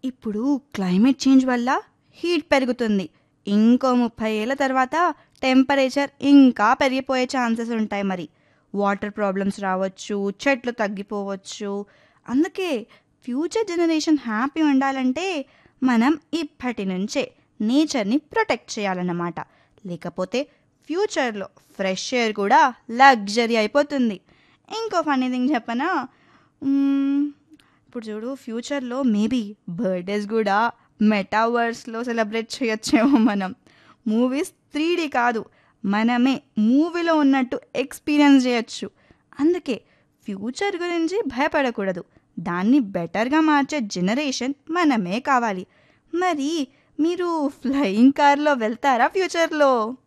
ఇప్పుడు climate change వల్ల heat పెరుగుతుంది ఇంకో ముప్పై ఏళ్ళ తర్వాత టెంపరేచర్ ఇంకా పెరిగిపోయే ఛాన్సెస్ ఉంటాయి మరి వాటర్ ప్రాబ్లమ్స్ రావచ్చు చెట్లు తగ్గిపోవచ్చు అందుకే ఫ్యూచర్ జనరేషన్ హ్యాపీ ఉండాలంటే మనం ఇప్పటి నుంచే నేచర్ని ప్రొటెక్ట్ చేయాలన్నమాట లేకపోతే ఫ్యూచర్లో ఫ్రెష్ ఎయిర్ కూడా లగ్జరీ అయిపోతుంది ఇంకో ఫన్నీ థింగ్ చెప్పనా మ్మ్, ఇప్పుడు చూడు ఫ్యూచర్లో మేబీ బర్త్డేస్ కూడా మెటావర్స్లో సెలబ్రేట్ చేయొచ్చేమో మనం మూవీస్ త్రీ కాదు మనమే మూవీలో ఉన్నట్టు ఎక్స్పీరియన్స్ చేయొచ్చు అందుకే ఫ్యూచర్ గురించి భయపడకూడదు దాన్ని బెటర్గా మార్చే జనరేషన్ మనమే కావాలి మరి మీరు ఫ్లయింగ్ కార్లో వెళ్తారా ఫ్యూచర్లో